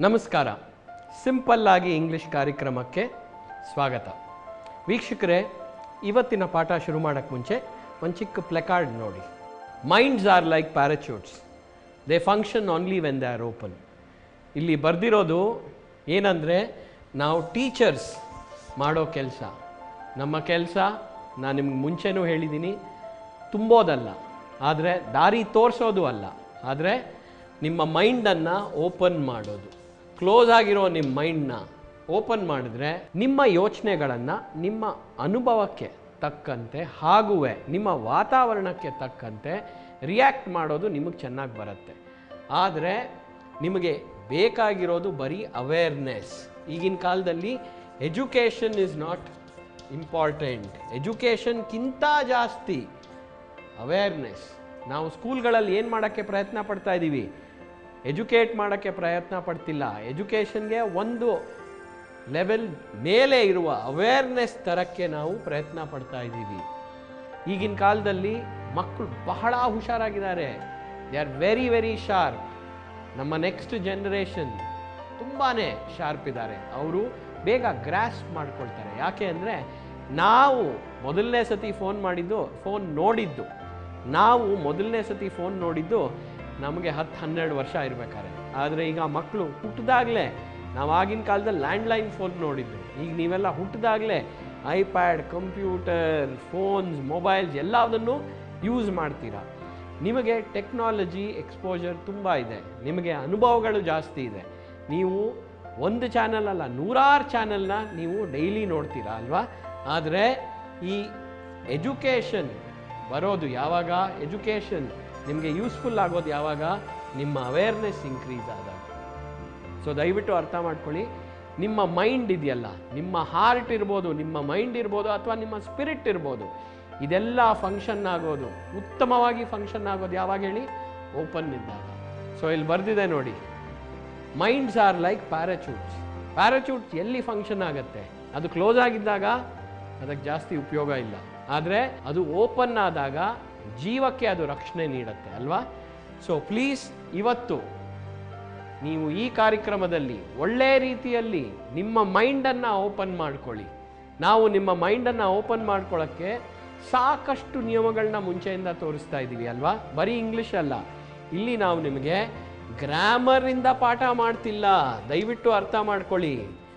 ನಮಸ್ಕಾರ ಸಿಂಪಲ್ ಆಗಿ ಇಂಗ್ಲಿಷ್ ಕಾರ್ಯಕ್ರಮಕ್ಕೆ ಸ್ವಾಗತ ವೀಕ್ಷಕರೇ ಇವತ್ತಿನ ಪಾಠ ಶುರು ಮಾಡೋಕ್ಕೆ ಮುಂಚೆ ಒಂದು ಚಿಕ್ಕ ಪ್ಲೆಕಾರ್ಡ್ ನೋಡಿ minds are like parachutes they function only when they are open ಇಲ್ಲಿ ಬರೆದಿರೋದು ಏನಂದರೆ ನಾವು ಟೀಚರ್ಸ್ ಮಾಡೋ ಕೆಲಸ ನಮ್ಮ ಕೆಲಸ ನಾನು ನಿಮ್ಗೆ ಮುಂಚೆನೂ ಹೇಳಿದ್ದೀನಿ ತುಂಬೋದಲ್ಲ ಆದರೆ ದಾರಿ ತೋರಿಸೋದು ಅಲ್ಲ ಆದರೆ ನಿಮ್ಮ ಮೈಂಡನ್ನು ಓಪನ್ ಮಾಡೋದು ಕ್ಲೋಸ್ ಆಗಿರೋ ನಿಮ್ಮ ಮೈಂಡ್ನ ಓಪನ್ ಮಾಡಿದ್ರೆ ನಿಮ್ಮ ಯೋಚನೆಗಳನ್ನು ನಿಮ್ಮ ಅನುಭವಕ್ಕೆ ತಕ್ಕಂತೆ ಹಾಗುವೆ ನಿಮ್ಮ ವಾತಾವರಣಕ್ಕೆ ತಕ್ಕಂತೆ ರಿಯಾಕ್ಟ್ ಮಾಡೋದು ನಿಮಗೆ ಚೆನ್ನಾಗಿ ಬರುತ್ತೆ ಆದರೆ ನಿಮಗೆ ಬೇಕಾಗಿರೋದು ಬರೀ ಅವೇರ್ನೆಸ್ ಈಗಿನ ಕಾಲದಲ್ಲಿ ಎಜುಕೇಷನ್ ಇಸ್ ನಾಟ್ ಇಂಪಾರ್ಟೆಂಟ್ ಎಜುಕೇಷನ್ಗಿಂತ ಜಾಸ್ತಿ ಅವೇರ್ನೆಸ್ ನಾವು ಸ್ಕೂಲ್ಗಳಲ್ಲಿ ಏನು ಮಾಡೋಕ್ಕೆ ಪ್ರಯತ್ನ ಪಡ್ತಾ ಇದ್ದೀವಿ ಎಜುಕೇಟ್ ಮಾಡೋಕ್ಕೆ ಪ್ರಯತ್ನ ಪಡ್ತಿಲ್ಲ ಎಜುಕೇಷನ್ಗೆ ಒಂದು ಲೆವೆಲ್ ಮೇಲೆ ಇರುವ ಅವೇರ್ನೆಸ್ ತರಕ್ಕೆ ನಾವು ಪ್ರಯತ್ನ ಪಡ್ತಾ ಇದ್ದೀವಿ ಈಗಿನ ಕಾಲದಲ್ಲಿ ಮಕ್ಕಳು ಬಹಳ ಹುಷಾರಾಗಿದ್ದಾರೆ they are very very sharp ನಮ್ಮ ನೆಕ್ಸ್ಟ್ ಜನ್ರೇಷನ್ ತುಂಬಾ ಶಾರ್ಪ್ ಇದ್ದಾರೆ ಅವರು ಬೇಗ ಗ್ರಾಸ್ ಮಾಡ್ಕೊಳ್ತಾರೆ ಯಾಕೆ ಅಂದರೆ ನಾವು ಮೊದಲನೇ ಸತಿ ಫೋನ್ ಮಾಡಿದ್ದು ಫೋನ್ ನೋಡಿದ್ದು ನಾವು ಮೊದಲನೇ ಸತಿ ಫೋನ್ ನೋಡಿದ್ದು ನಮಗೆ ಹತ್ತು ಹನ್ನೆರಡು ವರ್ಷ ಇರಬೇಕಾದ್ರೆ ಆದರೆ ಈಗ ಮಕ್ಕಳು ಹುಟ್ಟಿದಾಗಲೇ ನಾವು ಆಗಿನ ಕಾಲದಲ್ಲಿ ಲ್ಯಾಂಡ್ಲೈನ್ ಫೋನ್ ನೋಡಿದ್ದು ಈಗ ನೀವೆಲ್ಲ ಹುಟ್ಟಿದಾಗಲೇ ಐಪ್ಯಾಡ್ ಕಂಪ್ಯೂಟರ್ ಫೋನ್ಸ್ ಮೊಬೈಲ್ಸ್ ಎಲ್ಲದನ್ನು ಯೂಸ್ ಮಾಡ್ತೀರಾ ನಿಮಗೆ ಟೆಕ್ನಾಲಜಿ ಎಕ್ಸ್ಪೋಜರ್ ತುಂಬ ಇದೆ ನಿಮಗೆ ಅನುಭವಗಳು ಜಾಸ್ತಿ ಇದೆ ನೀವು ಒಂದು ಚಾನಲ್ ಅಲ್ಲ ನೂರಾರು ಚಾನಲ್ನ ನೀವು ಡೈಲಿ ನೋಡ್ತೀರಾ ಅಲ್ವಾ ಆದರೆ ಈ ಎಜುಕೇಷನ್ ಬರೋದು ಯಾವಾಗ ಎಜುಕೇಷನ್ ನಿಮಗೆ ಯೂಸ್ಫುಲ್ ಆಗೋದು ಯಾವಾಗ ನಿಮ್ಮ ಅವೇರ್ನೆಸ್ ಇನ್ಕ್ರೀಸ್ ಆದಾಗ ಸೊ ದಯವಿಟ್ಟು ಅರ್ಥ ಮಾಡ್ಕೊಳ್ಳಿ ನಿಮ್ಮ ಮೈಂಡ್ ಇದೆಯಲ್ಲ ನಿಮ್ಮ ಹಾರ್ಟ್ ಇರ್ಬೋದು ನಿಮ್ಮ ಮೈಂಡ್ ಇರ್ಬೋದು ಅಥವಾ ನಿಮ್ಮ ಸ್ಪಿರಿಟ್ ಇರ್ಬೋದು ಇದೆಲ್ಲ ಫಂಕ್ಷನ್ ಆಗೋದು ಉತ್ತಮವಾಗಿ ಫಂಕ್ಷನ್ ಆಗೋದು ಯಾವಾಗ ಹೇಳಿ ಓಪನ್ ಇದ್ದಾಗ ಸೊ ಇಲ್ಲಿ ಬರೆದಿದೆ ನೋಡಿ minds are like parachutes parachutes ಎಲ್ಲಿ ಫಂಕ್ಷನ್ ಆಗುತ್ತೆ ಅದು ಕ್ಲೋಸ್ ಆಗಿದ್ದಾಗ ಅದಕ್ಕೆ ಜಾಸ್ತಿ ಉಪಯೋಗ ಇಲ್ಲ ಆದರೆ ಅದು ಓಪನ್ ಆದಾಗ ಜೀವಕ್ಕೆ ಅದು ರಕ್ಷಣೆ ನೀಡುತ್ತೆ ಅಲ್ವಾ ಸೊ ಪ್ಲೀಸ್ ಇವತ್ತು ನೀವು ಈ ಕಾರ್ಯಕ್ರಮದಲ್ಲಿ ಒಳ್ಳೆ ರೀತಿಯಲ್ಲಿ ನಿಮ್ಮ ಮೈಂಡನ್ನು ಓಪನ್ ಮಾಡ್ಕೊಳ್ಳಿ ನಾವು ನಿಮ್ಮ ಮೈಂಡನ್ನು ಓಪನ್ ಮಾಡ್ಕೊಳ್ಳೋಕ್ಕೆ ಸಾಕಷ್ಟು ನಿಯಮಗಳನ್ನ ಮುಂಚೆಯಿಂದ ತೋರಿಸ್ತಾ ಇದ್ದೀವಿ ಅಲ್ವಾ ಬರೀ ಇಂಗ್ಲೀಷ್ ಅಲ್ಲ ಇಲ್ಲಿ ನಾವು ನಿಮಗೆ ಗ್ರಾಮರಿಂದ ಪಾಠ ಮಾಡ್ತಿಲ್ಲ ದಯವಿಟ್ಟು ಅರ್ಥ ಮಾಡ್ಕೊಳ್ಳಿ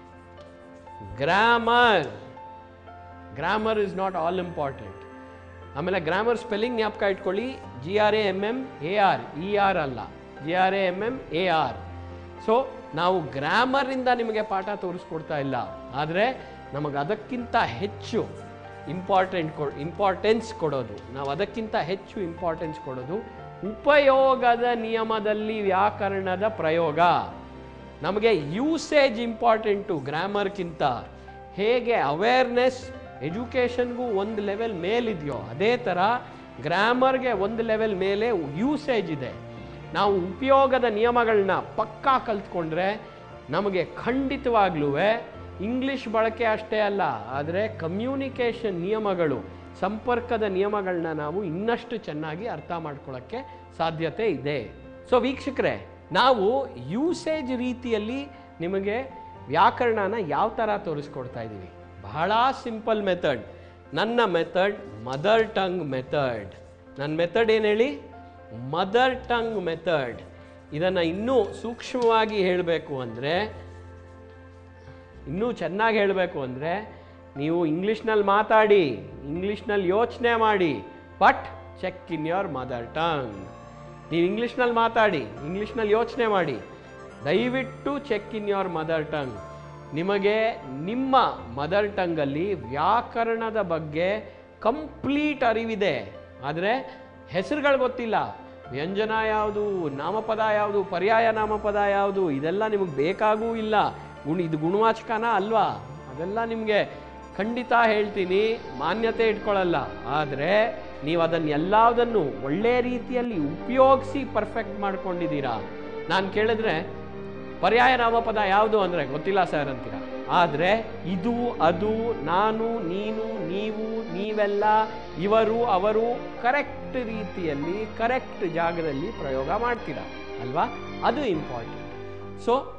grammar grammar is not all important ಆಮೇಲೆ ಗ್ರಾಮರ್ ಸ್ಪೆಲ್ಲಿಂಗ್ ಜ್ಞಾಪಕ ಇಟ್ಕೊಳ್ಳಿ G R A M M A R E R ಅಲ್ಲ G R A M M A R so ನಾವು ಗ್ರಾಮರಿಂದ ನಿಮಗೆ ಪಾಠ ತೋರಿಸ್ಕೊಡ್ತಾ ಇಲ್ಲ ಆದರೆ ನಮಗೆ ಅದಕ್ಕಿಂತ ಹೆಚ್ಚು ಇಂಪಾರ್ಟೆಂಟ್ ಕೊ ಇಂಪಾರ್ಟೆನ್ಸ್ ಕೊಡೋದು ನಾವು ಅದಕ್ಕಿಂತ ಹೆಚ್ಚು ಇಂಪಾರ್ಟೆನ್ಸ್ ಕೊಡೋದು ಉಪಯೋಗದ ನಿಯಮದಲ್ಲಿ ವ್ಯಾಕರಣದ ಪ್ರಯೋಗ ನಮಗೆ ಯೂಸೇಜ್ ಇಂಪಾರ್ಟೆಂಟು ಗ್ರಾಮರ್ಗಿಂತ ಹೇಗೆ ಅವೇರ್ನೆಸ್ ಎಜುಕೇಷನ್ಗೂ ಒಂದು ಲೆವೆಲ್ ಮೇಲಿದೆಯೋ ಅದೇ ಥರ ಗ್ರಾಮರ್ಗೆ ಒಂದು ಲೆವೆಲ್ ಮೇಲೆ ಯೂಸೇಜ್ ಇದೆ ನಾವು ಉಪಯೋಗದ ನಿಯಮಗಳನ್ನ ಪಕ್ಕಾ ಕಲ್ತ್ಕೊಂಡ್ರೆ ನಮಗೆ ಖಂಡಿತವಾಗ್ಲೂ ಇಂಗ್ಲಿಷ್ ಬಳಕೆ ಅಷ್ಟೇ ಅಲ್ಲ ಆದರೆ ಕಮ್ಯುನಿಕೇಷನ್ ನಿಯಮಗಳು ಸಂಪರ್ಕದ ನಿಯಮಗಳನ್ನ ನಾವು ಇನ್ನಷ್ಟು ಚೆನ್ನಾಗಿ ಅರ್ಥ ಮಾಡ್ಕೊಳ್ಳೋಕ್ಕೆ ಸಾಧ್ಯತೆ ಇದೆ ಸೊ ವೀಕ್ಷಕರೇ ನಾವು ಯೂಸೇಜ್ ರೀತಿಯಲ್ಲಿ ನಿಮಗೆ ವ್ಯಾಕರಣನ ಯಾವ ಥರ ತೋರಿಸ್ಕೊಡ್ತಾ ಇದ್ದೀವಿ ಬಹಳ ಸಿಂಪಲ್ ಮೆಥಡ್ ನನ್ನ ಮೆಥಡ್ ಮದರ್ ಟಂಗ್ ಮೆಥಡ್ ನನ್ನ ಮೆಥಡ್ ಏನು ಹೇಳಿ ಮದರ್ ಟಂಗ್ ಮೆಥಡ್ ಇದನ್ನು ಇನ್ನೂ ಸೂಕ್ಷ್ಮವಾಗಿ ಹೇಳಬೇಕು ಅಂದರೆ ಇನ್ನೂ ಚೆನ್ನಾಗಿ ಹೇಳಬೇಕು ಅಂದರೆ ನೀವು ಇಂಗ್ಲೀಷ್ನಲ್ಲಿ ಮಾತಾಡಿ ಇಂಗ್ಲೀಷ್ನಲ್ಲಿ ಯೋಚನೆ ಮಾಡಿ but check in your mother tongue ನೀವು ಇಂಗ್ಲೀಷ್ನಲ್ಲಿ ಮಾತಾಡಿ ಇಂಗ್ಲೀಷ್ನಲ್ಲಿ ಯೋಚನೆ ಮಾಡಿ ದಯವಿಟ್ಟು check in your mother tongue ನಿಮಗೆ ನಿಮ್ಮ ಮದರ್ ಟಂಗಲ್ಲಿ ವ್ಯಾಕರಣದ ಬಗ್ಗೆ ಕಂಪ್ಲೀಟ್ ಅರಿವಿದೆ ಆದರೆ ಹೆಸರುಗಳು ಗೊತ್ತಿಲ್ಲ ವ್ಯಂಜನ ಯಾವುದು ನಾಮಪದ ಯಾವುದು ಪರ್ಯಾಯ ನಾಮಪದ ಯಾವುದು ಇದೆಲ್ಲ ನಿಮಗೆ ಬೇಕಾಗೂ ಇಲ್ಲ ಗುಣ ಇದು ಗುಣವಾಚಕನ ಅಲ್ವಾ ಅದೆಲ್ಲ ನಿಮಗೆ ಖಂಡಿತ ಹೇಳ್ತೀನಿ ಮಾನ್ಯತೆ ಇಟ್ಕೊಳ್ಳಲ್ಲ ಆದರೆ ನೀವು ಅದನ್ನು ಎಲ್ಲದನ್ನು ಒಳ್ಳೆ ರೀತಿಯಲ್ಲಿ ಉಪಯೋಗಿಸಿ ಪರ್ಫೆಕ್ಟ್ ಮಾಡ್ಕೊಂಡಿದ್ದೀರಾ ನಾನು ಕೇಳಿದ್ರೆ ಪರ್ಯಾಯ ನಾಮಪದ ಯಾವುದು ಅಂದರೆ ಗೊತ್ತಿಲ್ಲ ಸರ್ ಅಂತೀರ ಆದರೆ ಇದು ಅದು ನಾನು ನೀನು ನೀವು ನೀವೆಲ್ಲ ಇವರು ಅವರು ಕರೆಕ್ಟ್ ರೀತಿಯಲ್ಲಿ ಕರೆಕ್ಟ್ ಜಾಗದಲ್ಲಿ ಪ್ರಯೋಗ ಮಾಡ್ತೀರಾ ಅಲ್ವಾ ಅದು ಇಂಪಾರ್ಟೆಂಟ್ ಸೊ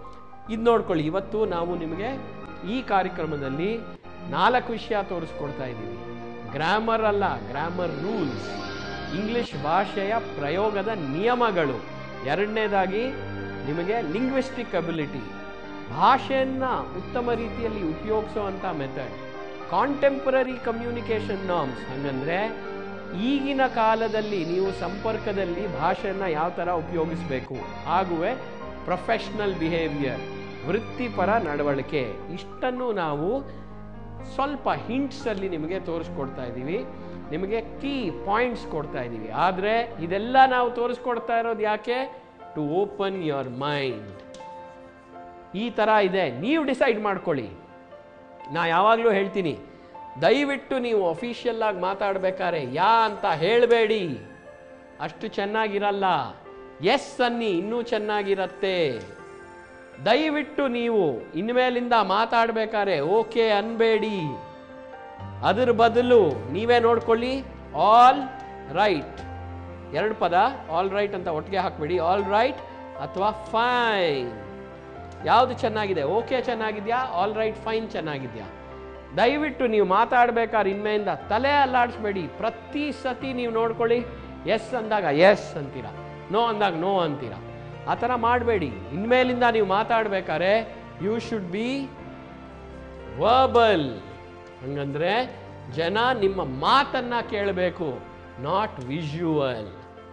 ಇದು ನೋಡ್ಕೊಳ್ಳಿ ಇವತ್ತು ನಾವು ನಿಮಗೆ ಈ ಕಾರ್ಯಕ್ರಮದಲ್ಲಿ ನಾಲ್ಕು ವಿಷಯ ತೋರಿಸ್ಕೊಡ್ತಾ ಇದ್ದೀವಿ ಗ್ರಾಮರ್ ಅಲ್ಲ ಗ್ರಾಮರ್ ರೂಲ್ಸ್ ಇಂಗ್ಲಿಷ್ ಭಾಷೆಯ ಪ್ರಯೋಗದ ನಿಯಮಗಳು ಎರಡನೇದಾಗಿ ನಿಮಗೆ ಲಿಂಗ್ವಿಸ್ಟಿಕ್ ಅಬಿಲಿಟಿ ಭಾಷೆಯನ್ನು ಉತ್ತಮ ರೀತಿಯಲ್ಲಿ ಉಪಯೋಗಿಸುವಂಥ ಮೆಥಡ್ ಕಾಂಟೆಂಪರರಿ ಕಮ್ಯುನಿಕೇಷನ್ ನಾರ್ಮ್ಸ್ ಹಂಗಂದ್ರೆ ಈಗಿನ ಕಾಲದಲ್ಲಿ ನೀವು ಸಂಪರ್ಕದಲ್ಲಿ ಭಾಷೆಯನ್ನು ಯಾವ ಥರ ಉಪಯೋಗಿಸಬೇಕು ಹಾಗುವೆ ಪ್ರೊಫೆಷ್ನಲ್ ಬಿಹೇವಿಯರ್ ವೃತ್ತಿಪರ ನಡವಳಿಕೆ ಇಷ್ಟನ್ನು ನಾವು ಸ್ವಲ್ಪ ಹಿಂಟ್ಸಲ್ಲಿ ನಿಮಗೆ ತೋರಿಸ್ಕೊಡ್ತಾ ಇದ್ದೀವಿ ನಿಮಗೆ ಕೀ ಪಾಯಿಂಟ್ಸ್ ಕೊಡ್ತಾ ಇದ್ದೀವಿ ಆದರೆ ಇದೆಲ್ಲ ನಾವು ತೋರಿಸ್ಕೊಡ್ತಾ ಇರೋದು ಯಾಕೆ ಟು ಓಪನ್ ಯುವರ್ ಮೈಂಡ್ ಈ ಥರ ಇದೆ ನೀವು ಡಿಸೈಡ್ ಮಾಡ್ಕೊಳ್ಳಿ ನಾ ಯಾವಾಗಲೂ ಹೇಳ್ತೀನಿ ದಯವಿಟ್ಟು ನೀವು ಅಫಿಷಿಯಲ್ ಆಗಿ ಮಾತಾಡಬೇಕಾದ್ರೆ ಯಾ ಅಂತ ಹೇಳಬೇಡಿ ಅಷ್ಟು ಚೆನ್ನಾಗಿರಲ್ಲ ಎಸ್ ಅನ್ನಿ ಇನ್ನೂ ಚೆನ್ನಾಗಿರತ್ತೆ ದಯವಿಟ್ಟು ನೀವು ಇನ್ಮೇಲಿಂದ ಮಾತಾಡಬೇಕಾದ್ರೆ ಓಕೆ ಅನ್ಬೇಡಿ ಅದ್ರ ಬದಲು ನೀವೇ ನೋಡ್ಕೊಳ್ಳಿ ಆಲ್ ರೈಟ್ ಎರಡು ಪದ ಆಲ್ ರೈಟ್ ಅಂತ ಒಟ್ಟಿಗೆ ಹಾಕ್ಬೇಡಿ ಆಲ್ ರೈಟ್ ಅಥವಾ ಫೈನ್ ಯಾವುದು ಚೆನ್ನಾಗಿದೆ ಓಕೆ ಚೆನ್ನಾಗಿದೆಯಾ ಆಲ್ ರೈಟ್ ಫೈನ್ ಚೆನ್ನಾಗಿದೆಯಾ ದಯವಿಟ್ಟು ನೀವು ಮಾತಾಡ್ಬೇಕಾದ್ರೆ ಇನ್ಮೆಯಿಂದ ತಲೆ ಅಲ್ಲಾಡಿಸ್ಬೇಡಿ ಪ್ರತಿ ಸತಿ ನೀವು ನೋಡ್ಕೊಳ್ಳಿ ಎಸ್ ಅಂದಾಗ ಎಸ್ ಅಂತೀರ ನೋ ಅಂದಾಗ ನೋ ಅಂತೀರ ಆ ಥರ ಮಾಡಬೇಡಿ ಇನ್ಮೇಲಿಂದ ನೀವು ಮಾತಾಡ್ಬೇಕಾದ್ರೆ ಯು ಶುಡ್ ಬಿ ವರ್ಬಲ್ ಹಂಗಂದ್ರೆ ಜನ ನಿಮ್ಮ ಮಾತನ್ನ ಕೇಳಬೇಕು ನಾಟ್ ವಿಜುವಲ್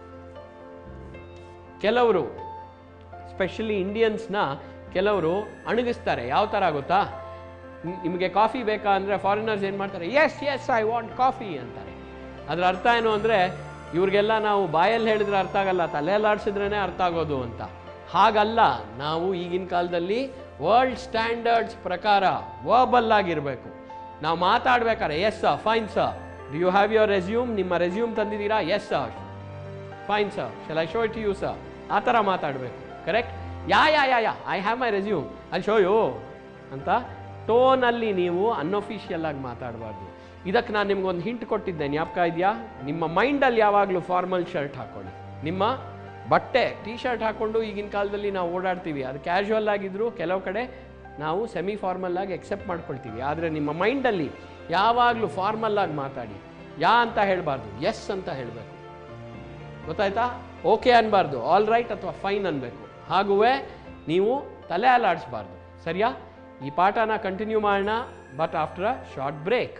ಕೆಲವರು ಸ್ಪೆಷಲಿ ಇಂಡಿಯನ್ಸ್ನ ಕೆಲವರು ಅಣಗಿಸ್ತಾರೆ ಯಾವ ಥರ ಗೊತ್ತಾ ನಿಮ್- ನಿಮಗೆ ಕಾಫಿ ಬೇಕಾ ಅಂದರೆ ಫಾರಿನರ್ಸ್ ಏನು ಮಾಡ್ತಾರೆ yes yes I want coffee ಅಂತಾರೆ ಅದರ ಅರ್ಥ ಏನು ಅಂದರೆ ಇವ್ರಿಗೆಲ್ಲ ನಾವು ಬಾಯಲ್ಲಿ ಹೇಳಿದ್ರೆ ಅರ್ಥ ಆಗಲ್ಲ ತಲೆಯಲ್ಲಾಡಿಸಿದ್ರೇ ಅರ್ಥ ಆಗೋದು ಅಂತ ಹಾಗಲ್ಲ ನಾವು ಈಗಿನ ಕಾಲದಲ್ಲಿ ವರ್ಲ್ಡ್ ಸ್ಟ್ಯಾಂಡರ್ಡ್ಸ್ ಪ್ರಕಾರ ವರ್ಬಲ್ ಆಗಿರಬೇಕು ನಾವು ಮಾತಾಡ್ಬೇಕಾದ್ರೆ yes sir fine sir do you have your resume ನಿಮ್ಮ ರೆಸ್ಯೂಮ್ ತಂದಿದ್ದೀರಾ yes sir fine sir shall I show it you sir ಆ ಥರ ಮಾತಾಡಬೇಕು correct yeah yeah yeah yeah I have my resume ಅಲ್ಲಿ ಶೋ ಯು ಅಂತ ಟೋನಲ್ಲಿ ನೀವು unofficial ಆಗಿ ಮಾತಾಡಬಾರ್ದು ಇದಕ್ಕೆ ನಾನು ನಿಮ್ಗೊಂದು ಹಿಂಟ್ ಕೊಟ್ಟಿದ್ದೆ ಜ್ಞಾಪಕ ಇದೆಯಾ ನಿಮ್ಮ ಮೈಂಡಲ್ಲಿ ಯಾವಾಗಲೂ ಫಾರ್ಮಲ್ ಶರ್ಟ್ ಹಾಕೊಳ್ಳಿ ನಿಮ್ಮ ಬಟ್ಟೆ ಟೀ ಶರ್ಟ್ ಹಾಕ್ಕೊಂಡು ಈಗಿನ ಕಾಲದಲ್ಲಿ ನಾವು ಓಡಾಡ್ತೀವಿ ಅದು ಕ್ಯಾಶುವಲ್ ಆಗಿದ್ರು ಕೆಲವು ಕಡೆ ನಾವು ಸೆಮಿ ಫಾರ್ಮಲ್ ಆಗಿ ಎಕ್ಸೆಪ್ಟ್ ಮಾಡ್ಕೊಳ್ತೀವಿ ಆದರೆ ನಿಮ್ಮ ಮೈಂಡಲ್ಲಿ ಯಾವಾಗಲೂ ಫಾರ್ಮಲ್ ಆಗಿ ಮಾತಾಡಿ ಯಾ ಅಂತ ಹೇಳಬಾರ್ದು ಎಸ್ ಅಂತ ಹೇಳಬೇಕು ಗೊತ್ತಾಯ್ತಾ ಓಕೆ ಅನ್ಬಾರ್ದು ಆಲ್ ರೈಟ್ ಅಥವಾ ಫೈನ್ ಅನ್ಬೇಕು ಹಾಗುವೇ ನೀವು ತಲೆ ಅಲಾಡಿಸ್ಬಾರ್ದು ಸರಿಯಾ ಈ ಪಾಠನ ಕಂಟಿನ್ಯೂ ಮಾಡೋಣ but after a short break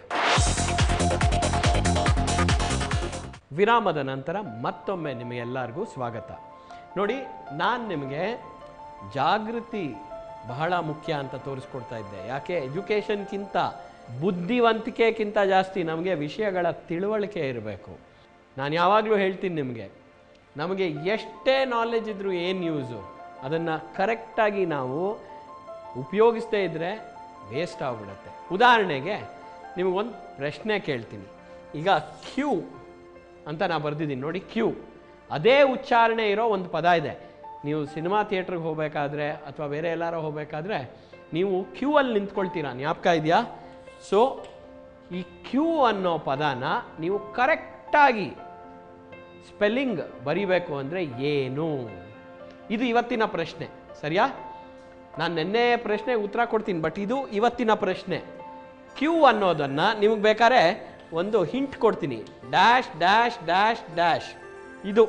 ವಿರಾಮದ ನಂತರ ಮತ್ತೊಮ್ಮೆ ನಿಮಗೆಲ್ಲರಿಗೂ ಸ್ವಾಗತ ನೋಡಿ ನಾನು ನಿಮಗೆ ಜಾಗೃತಿ ಬಹಳ ಮುಖ್ಯ ಅಂತ ತೋರಿಸ್ಕೊಡ್ತಾ ಇದ್ದೆ ಯಾಕೆ ಎಜುಕೇಷನ್ಗಿಂತ ಬುದ್ಧಿವಂತಿಕೆಗಿಂತ ಜಾಸ್ತಿ ನಮಗೆ ವಿಷಯಗಳ ತಿಳುವಳಿಕೆ ಇರಬೇಕು ನಾನು ಯಾವಾಗಲೂ ಹೇಳ್ತೀನಿ ನಿಮಗೆ ನಮಗೆ ಎಷ್ಟೇ ನಾಲೆಜ್ ಇದ್ದರೂ ಏನು ಯೂಸು ಅದನ್ನು ಕರೆಕ್ಟಾಗಿ ನಾವು ಉಪಯೋಗಿಸ್ತೇ ಇದ್ದರೆ ವೇಸ್ಟ್ ಆಗಿಬಿಡುತ್ತೆ ಉದಾಹರಣೆಗೆ ನಿಮಗೊಂದು ಪ್ರಶ್ನೆ ಕೇಳ್ತೀನಿ ಈಗ ಕ್ಯೂ ಅಂತ ನಾನು ಬರೆದಿದ್ದೀನಿ ನೋಡಿ ಕ್ಯೂ ಅದೇ ಉಚ್ಚಾರಣೆ ಇರೋ ಒಂದು ಪದ ಇದೆ ನೀವು ಸಿನಿಮಾ ಥಿಯೇಟ್ರಿಗೆ ಹೋಗಬೇಕಾದ್ರೆ ಅಥವಾ ಬೇರೆ ಎಲ್ಲಾರು ಹೋಗಬೇಕಾದ್ರೆ ನೀವು ಕ್ಯೂ ಅಲ್ಲಿ ನಿಂತ್ಕೊಳ್ತೀರಾ ಜ್ಞಾಪಕ ಇದೆಯಾ ಸೊ ಈ ಕ್ಯೂ ಅನ್ನೋ ಪದನ ನೀವು ಕರೆಕ್ಟಾಗಿ ಸ್ಪೆಲ್ಲಿಂಗ್ ಬರಿಬೇಕು ಅಂದರೆ ಏನು ಇದು ಇವತ್ತಿನ ಪ್ರಶ್ನೆ ಸರಿಯಾ ನಾನು ನಿನ್ನೆ ಪ್ರಶ್ನೆಗೆ ಉತ್ತರ ಕೊಡ್ತೀನಿ ಬಟ್ ಇದು ಇವತ್ತಿನ ಪ್ರಶ್ನೆ ಕ್ಯೂ ಅನ್ನೋದನ್ನು ನಿಮಗೆ ಬೇಕಾದ್ರೆ ಒಂದು ಹಿಂಟ್ ಕೊಡ್ತೀನಿ ಡ್ಯಾಶ್ ಡ್ಯಾಶ್ ಡ್ಯಾಶ್ ಡ್ಯಾಶ್ ಇದು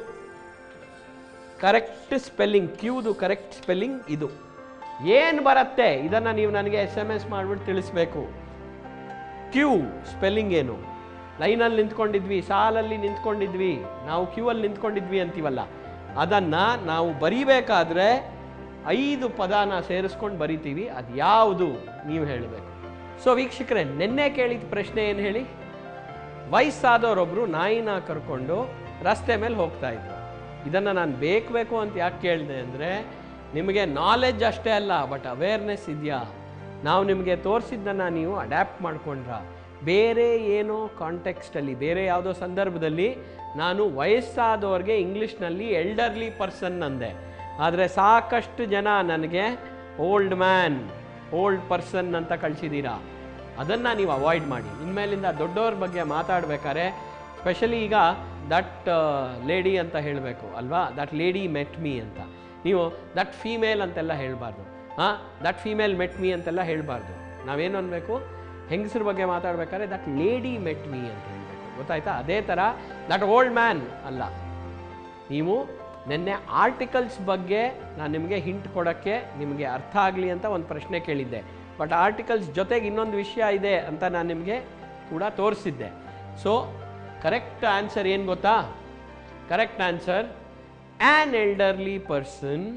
ಕರೆಕ್ಟ್ ಸ್ಪೆಲ್ಲಿಂಗ್ ಕ್ಯೂದು ಕರೆಕ್ಟ್ ಸ್ಪೆಲ್ಲಿಂಗ್ ಇದು ಏನು ಬರುತ್ತೆ ಇದನ್ನು ನೀವು ನನಗೆ ಎಸ್ ಎಮ್ ಎಸ್ ಮಾಡಿಬಿಟ್ಟು ತಿಳಿಸ್ಬೇಕು ಕ್ಯೂ ಸ್ಪೆಲ್ಲಿಂಗ್ ಏನು ಲೈನಲ್ಲಿ ನಿಂತ್ಕೊಂಡಿದ್ವಿ ಸಾಲಲ್ಲಿ ನಿಂತ್ಕೊಂಡಿದ್ವಿ ನಾವು ಕ್ಯೂ ಅಲ್ಲಿ ನಿಂತ್ಕೊಂಡಿದ್ವಿ ಅಂತೀವಲ್ಲ ಅದನ್ನು ನಾವು ಬರಿಬೇಕಾದ್ರೆ ಐದು ಪದಾನ ಸೇರಿಸ್ಕೊಂಡು ಬರಿತೀವಿ ಅದು ಯಾವುದು ನೀವು ಹೇಳಬೇಕು ಸೊ ವೀಕ್ಷಕರೇ ನಿನ್ನೆ ಕೇಳಿದ ಪ್ರಶ್ನೆ ಏನು ಹೇಳಿ ವಯಸ್ಸಾದವರೊಬ್ಬರು ನಾಯಿನ ಕರ್ಕೊಂಡು ರಸ್ತೆ ಮೇಲೆ ಹೋಗ್ತಾ ಇದ್ರು ಇದನ್ನು ನಾನು ಬೇಕು ಬೇಕು ಅಂತ ಯಾಕೆ ಕೇಳಿದೆ ಅಂದರೆ ನಿಮಗೆ ನಾಲೆಡ್ಜ್ ಅಷ್ಟೇ ಅಲ್ಲ ಬಟ್ ಅವೇರ್ನೆಸ್ ಇದೆಯಾ ನಾವು ನಿಮಗೆ ತೋರಿಸಿದ್ದನ್ನು ನೀವು ಅಡ್ಯಾಪ್ಟ್ ಮಾಡ್ಕೊಂಡ್ರ ಬೇರೆ ಏನೋ ಕಾಂಟೆಕ್ಸ್ಟಲ್ಲಿ ಬೇರೆ ಯಾವುದೋ ಸಂದರ್ಭದಲ್ಲಿ ನಾನು ವಯಸ್ಸಾದವ್ರಿಗೆ ಇಂಗ್ಲೀಷ್ನಲ್ಲಿ ಎಲ್ಡರ್ಲಿ ಪರ್ಸನ್ ಅಂದೆ ಆದರೆ ಸಾಕಷ್ಟು ಜನ ನನಗೆ ಓಲ್ಡ್ ಮ್ಯಾನ್ ಓಲ್ಡ್ ಪರ್ಸನ್ ಅಂತ ಕಳಿಸಿದ್ದೀರಾ ಅದನ್ನು ನೀವು ಅವಾಯ್ಡ್ ಮಾಡಿ ಇನ್ಮೇಲಿಂದ ದೊಡ್ಡವ್ರ ಬಗ್ಗೆ ಮಾತಾಡಬೇಕಾದ್ರೆ ಸ್ಪೆಷಲಿ ಈಗ ದಟ್ ಲೇಡಿ ಅಂತ ಹೇಳಬೇಕು ಅಲ್ವಾ ದಟ್ ಲೇಡಿ ಮೆಟ್ ಮೀ ಅಂತ ನೀವು ದಟ್ ಫೀಮೇಲ್ ಅಂತೆಲ್ಲ ಹೇಳಬಾರ್ದು ಹಾಂ ದಟ್ ಫೀಮೇಲ್ ಮೆಟ್ ಮೀ ಅಂತೆಲ್ಲ ಹೇಳಬಾರ್ದು ನಾವೇನು ಅನ್ಬೇಕು ಹೆಂಗಸ್ರ ಬಗ್ಗೆ ಮಾತಾಡ್ಬೇಕಾದ್ರೆ ದಟ್ ಲೇಡಿ ಮೆಟ್ ಮೀ ಅಂತ ಹೇಳಬೇಕು ಗೊತ್ತಾಯ್ತಾ ಅದೇ ಥರ ದಟ್ ಓಲ್ಡ್ ಮ್ಯಾನ್ ಅಲ್ಲ ನೀವು ನಿನ್ನೆ ಆರ್ಟಿಕಲ್ಸ್ ಬಗ್ಗೆ ನಾನು ನಿಮಗೆ ಹಿಂಟ್ ಕೊಡೋಕ್ಕೆ ನಿಮಗೆ ಅರ್ಥ ಆಗಲಿ ಅಂತ ಒಂದು ಪ್ರಶ್ನೆ ಕೇಳಿದ್ದೆ ಬಟ್ ಆರ್ಟಿಕಲ್ಸ್ ಜೊತೆಗೆ ಇನ್ನೊಂದು ವಿಷಯ ಇದೆ ಅಂತ ನಾನು ನಿಮಗೆ ಕೂಡ ತೋರಿಸಿದ್ದೆ ಸೊ ಕರೆಕ್ಟ್ ಆನ್ಸರ್ ಏನು ಗೊತ್ತಾ correct answer an elderly person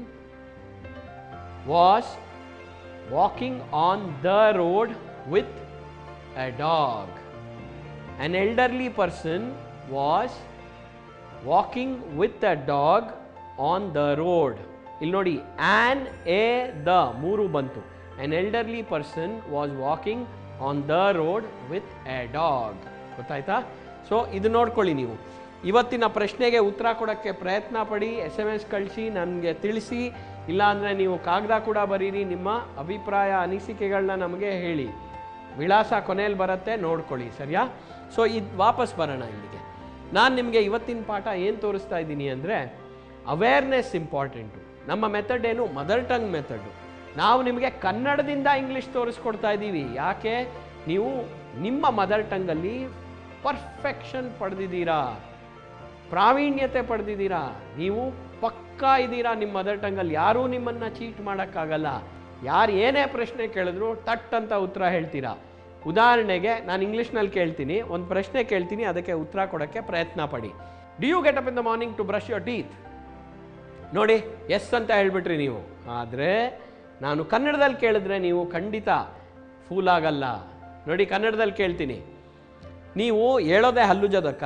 was walking on the road with a dog An elderly person was walking with a dog on the road. ಇಲ್ಲಿ ನೋಡಿ ಆನ್ ಎ ದ ಮೂರು ಬಂತು an elderly person was walking on the road with a dog ಗೊತ್ತಾಯ್ತಾ so ಇದು ನೋಡ್ಕೊಳ್ಳಿ ನೀವು ಇವತ್ತಿನ ಪ್ರಶ್ನೆಗೆ ಉತ್ತರ ಕೊಡೋಕ್ಕೆ ಪ್ರಯತ್ನ ಪಡಿ ಎಸ್ ಎಮ್ ಎಸ್ ಕಳಿಸಿ ನನಗೆ ತಿಳಿಸಿ ಇಲ್ಲಾಂದರೆ ನೀವು ಕಾಗದ ಕೂಡ ಬರೀರಿ ನಿಮ್ಮ ಅಭಿಪ್ರಾಯ ಅನಿಸಿಕೆಗಳನ್ನ ನಮಗೆ ಹೇಳಿ ವಿಳಾಸ ಕೊನೆಯಲ್ಲಿ ಬರುತ್ತೆ ನೋಡ್ಕೊಳ್ಳಿ ಸರಿಯಾ ಸೊ ಇದು ವಾಪಸ್ ಬರೋಣ ಇಲ್ಲಿಗೆ ನಾನು ನಿಮಗೆ ಇವತ್ತಿನ ಪಾಠ ಏನು ತೋರಿಸ್ತಾ ಇದ್ದೀನಿ ಅಂದರೆ ಅವೇರ್ನೆಸ್ ಇಂಪಾರ್ಟೆಂಟು ನಮ್ಮ ಮೆಥಡ್ ಏನು ಮದರ್ ಟಂಗ್ ಮೆಥಡು ನಾವು ನಿಮಗೆ ಕನ್ನಡದಿಂದ ಇಂಗ್ಲೀಷ್ ತೋರಿಸ್ಕೊಡ್ತಾ ಇದ್ದೀವಿ ಯಾಕೆ ನೀವು ನಿಮ್ಮ ಮದರ್ ಟಂಗಲ್ಲಿ ಪರ್ಫೆಕ್ಷನ್ ಪಡೆದಿದ್ದೀರಾ ಪ್ರಾವೀಣ್ಯತೆ ಪಡೆದಿದ್ದೀರಾ ನೀವು ಪಕ್ಕಾ ಇದ್ದೀರಾ ನಿಮ್ಮ ಮದರ್ ಟಂಗಲ್ಲಿ ಯಾರೂ ನಿಮ್ಮನ್ನು ಚೀಟ್ ಮಾಡೋಕ್ಕಾಗಲ್ಲ ಯಾರು ಏನೇ ಪ್ರಶ್ನೆ ಕೇಳಿದ್ರು ತಟ್ ಅಂತ ಉತ್ತರ ಹೇಳ್ತೀರಾ ಉದಾಹರಣೆಗೆ ನಾನು ಇಂಗ್ಲೀಷ್ನಲ್ಲಿ ಕೇಳ್ತೀನಿ ಒಂದು ಪ್ರಶ್ನೆ ಕೇಳ್ತೀನಿ ಅದಕ್ಕೆ ಉತ್ತರ ಕೊಡೋಕ್ಕೆ ಪ್ರಯತ್ನ ಪಡಿ do you get up in the morning to brush your teeth ನೋಡಿ ಎಸ್ ಅಂತ ಹೇಳ್ಬಿಟ್ರಿ ನೀವು ಆದರೆ ನಾನು ಕನ್ನಡದಲ್ಲಿ ಕೇಳಿದ್ರೆ ನೀವು ಖಂಡಿತ ಫೂಲ್ ಆಗಲ್ಲ ನೋಡಿ ಕನ್ನಡದಲ್ಲಿ ಕೇಳ್ತೀನಿ ನೀವು ಹೇಳೋದೇ ಹಲ್ಲುಜದಕ್ಕ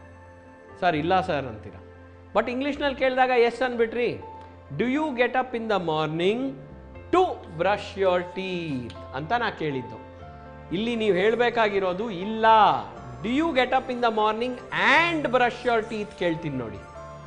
ಸರ್ ಇಲ್ಲ ಸರ್ ಅಂತೀರ ಬಟ್ ಇಂಗ್ಲೀಷ್ನಲ್ಲಿ ಕೇಳಿದಾಗ ಎಸ್ ಅಂದ್ಬಿಟ್ರಿ do you get up in the morning to brush your teeth ಅಂತ ನಾ ಕೇಳಿದ್ದು ಇಲ್ಲಿ ನೀವು ಹೇಳಬೇಕಾಗಿರೋದು ಇಲ್ಲ do you get up in the morning and brush your teeth ಕೇಳ್ತೀನಿ ನೋಡಿ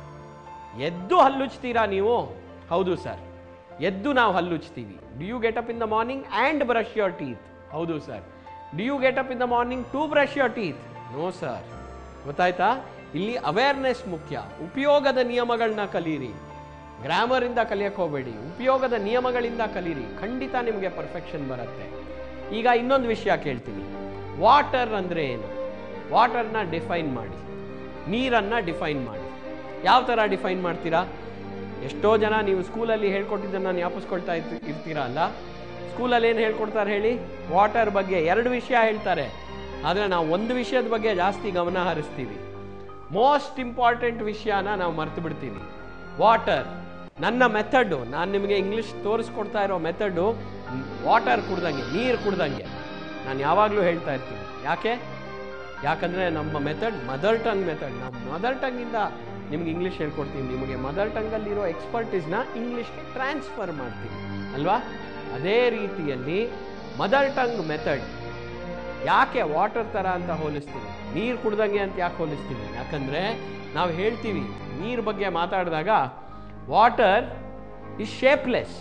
ಎದ್ದು ಹಲ್ಲುಚ್ತೀರಾ ನೀವು ಹೌದು ಸರ್ ಎದ್ದು ನಾವು ಹಲ್ಲುಚ್ತೀವಿ do you get up in the morning and brush your teeth ಹೌದು sir do you get up in the morning to brush your teeth no sir ಗೊತ್ತಾಯ್ತಾ ಇಲ್ಲಿ ಅವೇರ್ನೆಸ್ ಮುಖ್ಯ ಉಪಯೋಗದ ನಿಯಮಗಳನ್ನ ಕಲೀರಿ ಗ್ರಾಮರಿಂದ ಕಲಿಯಕ್ಕೆ ಹೋಗಬೇಡಿ ಉಪಯೋಗದ ನಿಯಮಗಳಿಂದ ಕಲೀರಿ ಖಂಡಿತ ನಿಮಗೆ ಪರ್ಫೆಕ್ಷನ್ ಬರುತ್ತೆ ಈಗ ಇನ್ನೊಂದು ವಿಷಯ ಕೇಳ್ತೀನಿ ವಾಟರ್ ಅಂದರೆ ಏನು ವಾಟರ್ನ ಡಿಫೈನ್ ಮಾಡಿ ನೀರನ್ನು ಡಿಫೈನ್ ಮಾಡಿ ಯಾವ ಥರ ಡಿಫೈನ್ ಮಾಡ್ತೀರಾ ಎಷ್ಟೋ ಜನ ನೀವು ಸ್ಕೂಲಲ್ಲಿ ಹೇಳ್ಕೊಟ್ಟಿದ್ದನ್ನು ಜ್ಞಾಪಿಸ್ಕೊಳ್ತಾ ಇರ್ತಿ ಇರ್ತೀರಾ ಅಲ್ಲ ಸ್ಕೂಲಲ್ಲಿ ಏನು ಹೇಳ್ಕೊಡ್ತಾರೆ ಹೇಳಿ ವಾಟರ್ ಬಗ್ಗೆ ಎರಡು ವಿಷಯ ಹೇಳ್ತಾರೆ ಆದರೆ ನಾವು ಒಂದು ವಿಷಯದ ಬಗ್ಗೆ ಜಾಸ್ತಿ ಗಮನ ಹರಿಸ್ತೀವಿ ಮೋಸ್ಟ್ ಇಂಪಾರ್ಟೆಂಟ್ ವಿಷಯನ ನಾವು ಮರ್ತು ಬಿಡ್ತೀವಿ ವಾಟರ್ ನನ್ನ ಮೆಥಡು ನಾನು ನಿಮಗೆ ಇಂಗ್ಲೀಷ್ ತೋರಿಸ್ಕೊಡ್ತಾ ಇರೋ ಮೆಥಡು ವಾಟರ್ ಕುಡ್ದಂಗೆ ನೀರು ಕುಡ್ದಂಗೆ ನಾನು ಯಾವಾಗಲೂ ಹೇಳ್ತಾ ಇರ್ತೀನಿ ಯಾಕೆ ಯಾಕಂದರೆ ನಮ್ಮ ಮೆಥಡ್ ಮದರ್ ಟಂಗ್ ಮೆಥಡ್ ನಾವು ಮದರ್ ಟಂಗಿಂದ ನಿಮ್ಗೆ ಇಂಗ್ಲೀಷ್ ಹೇಳ್ಕೊಡ್ತೀವಿ ನಿಮಗೆ ಮದರ್ ಟಂಗಲ್ಲಿರೋ ಎಕ್ಸ್ಪರ್ಟೀಸ್ನ ಇಂಗ್ಲೀಷ್ಗೆ ಟ್ರಾನ್ಸ್ಫರ್ ಮಾಡ್ತೀವಿ ಅಲ್ವಾ ಅದೇ ರೀತಿಯಲ್ಲಿ ಮದರ್ ಟಂಗ್ ಮೆಥಡ್ ಯಾಕೆ ವಾಟರ್ ಥರ ಅಂತ ಹೋಲಿಸ್ತೀವಿ ನೀರು ಕುಡ್ದಂಗೆ ಅಂತ ಯಾಕೆ ಹೋಲಿಸ್ತೀವಿ ಯಾಕಂದರೆ ನಾವು ಹೇಳ್ತೀವಿ ನೀರು ಬಗ್ಗೆ ಮಾತಾಡಿದಾಗ ವಾಟರ್ ಇಸ್ ಶೇಪ್ಲೆಸ್